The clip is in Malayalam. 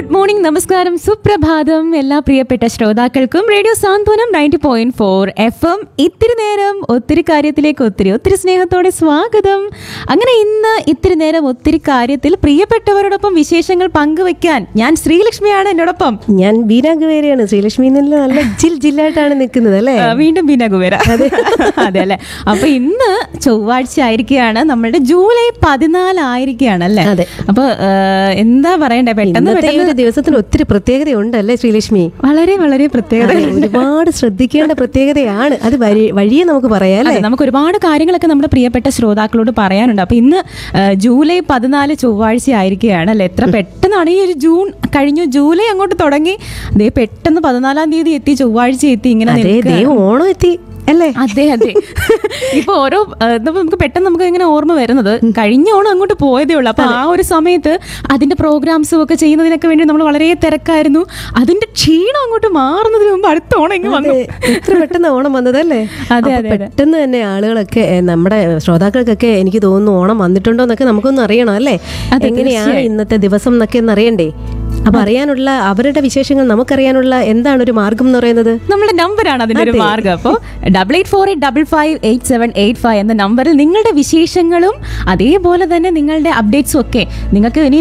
ഗുഡ് മോർണിംഗ് നമസ്കാരം സുപ്രഭാതം എല്ലാ പ്രിയപ്പെട്ട ശ്രോതാക്കൾക്കും radio Santhwanam ninety point four F M ഇത്തിരി നേരം ഒത്തിരി കാര്യത്തിലേക്ക് ഒത്തിരി ഒത്തിരി സ്നേഹത്തോടെ സ്വാഗതം അങ്ങനെ ഇന്ന് ഇത്തിരി നേരം ഒത്തിരി കാര്യത്തിൽ പ്രിയപ്പെട്ടവരോടൊപ്പം വിശേഷങ്ങൾ പങ്കുവെക്കാൻ ഞാൻ ശ്രീലക്ഷ്മിയാണ് എന്നോടൊപ്പം ഞാൻ ബീന ഗുവേരയാണ് ശ്രീലക്ഷ്മി നല്ല നല്ല ജിൽ ജില്ലായിട്ടാണ് നിൽക്കുന്നത് അല്ലേ ആ, വീണ്ടും ബീന കുബേര അതെ അല്ലെ അപ്പൊ ഇന്ന് ചൊവ്വാഴ്ച ആയിരിക്കുകയാണ് നമ്മളുടെ ജൂലൈ പതിനാലായിരിക്കുകയാണ് അല്ലേ അതെ. അപ്പൊ ആ, എന്താ പറയണ്ടേ പെട്ടെന്ന് ഇന്നത്തെ ഈ പെട്ടെന്ന് ഒരു ദിവസത്തിന് ഒത്തിരി പ്രത്യേകതയുണ്ട് അല്ലേ ശ്രീലക്ഷ്മി വളരെ വളരെ പ്രത്യേകത അതെ, ഒരുപാട് ശ്രദ്ധിക്കേണ്ട പ്രത്യേകതയാണ് അത് വഴി വഴിയെ നമുക്ക് പറയാം അല്ലേ അതെ നമുക്ക് ഒരുപാട് കാര്യങ്ങളൊക്കെ നമ്മുടെ പ്രിയപ്പെട്ട ശ്രോതാക്കളോട് പറയാനുണ്ട് അപ്പൊ ഇന്ന് ആ, ജൂലൈ പതിനാല് ചൊവ്വാഴ്ച ആയിരിക്കുകയാണ് അല്ലേ എത്ര പെട്ടെന്നാണ് ഈ ഒരു ജൂൺ കഴിഞ്ഞു ജൂലൈ അങ്ങോട്ട് തുടങ്ങി അതേ പെട്ടെന്ന് പതിനാലാം തീയതി എത്തി ചൊവ്വാഴ്ച എത്തി ഇങ്ങനെ അതെ നിൽക്കുകയാണ്. ദൈവം ഓണം എത്തി അല്ലേ അതെ അതെ ഇപ്പൊ ഓരോ ആ, ഇന്നിപ്പോ നമുക്ക് പെട്ടെന്ന് നമുക്ക് ഇങ്ങനെ ഓർമ്മ വരുന്നത് കഴിഞ്ഞ ഓണം അങ്ങോട്ട് പോയതേ ഉള്ളൂ അപ്പൊ ആ ഒരു സമയത്ത് അതിന്റെ പ്രോഗ്രാംസും ഒക്കെ ചെയ്യുന്നതിനൊക്കെ വേണ്ടി നമ്മൾ വളരെ തിരക്കായിരുന്നു അതിന്റെ ക്ഷീണം അങ്ങോട്ട് മാറുന്നതിന് മുമ്പ് അടുത്ത ഓണം ഇങ്ങ് വന്നു അതെ, എത്ര പെട്ടെന്ന് ഓണം വന്നതല്ലേ അതെ, അപ്പൊ അതെ, അതെ. പെട്ടെന്ന് തന്നെ ആളുകളൊക്കെ എ, നമ്മുടെ ശ്രോതാക്കൾക്കൊക്കെ എനിക്ക് തോന്നുന്നു ഓണം വന്നിട്ടുണ്ടോ എന്നൊക്കെ നമുക്കൊന്ന് അറിയണം അല്ലേ അതെ, എങ്ങനെയാണ് തീർച്ചയായും. ഇന്നത്തെ ദിവസം എന്നൊക്കെ ഒന്ന് അറിയണ്ടേ അപ്പൊ അറിയാനുള്ള അവരുടെ വിശേഷങ്ങൾ നമുക്കറിയാനുള്ള എന്താണ് ഒരു മാർഗം എന്ന് പറയുന്നത് നമ്മുടെ നമ്പറാണ് അതിന്റെ ഒരു മാർഗം അപ്പോൾ double eight four eight double five eight seven eight five എന്ന നമ്പറിൽ നിങ്ങളുടെ വിശേഷങ്ങളും അതേപോലെ തന്നെ നിങ്ങളുടെ അപ്ഡേറ്റ്സും ഒക്കെ നിങ്ങൾക്ക് ഇനി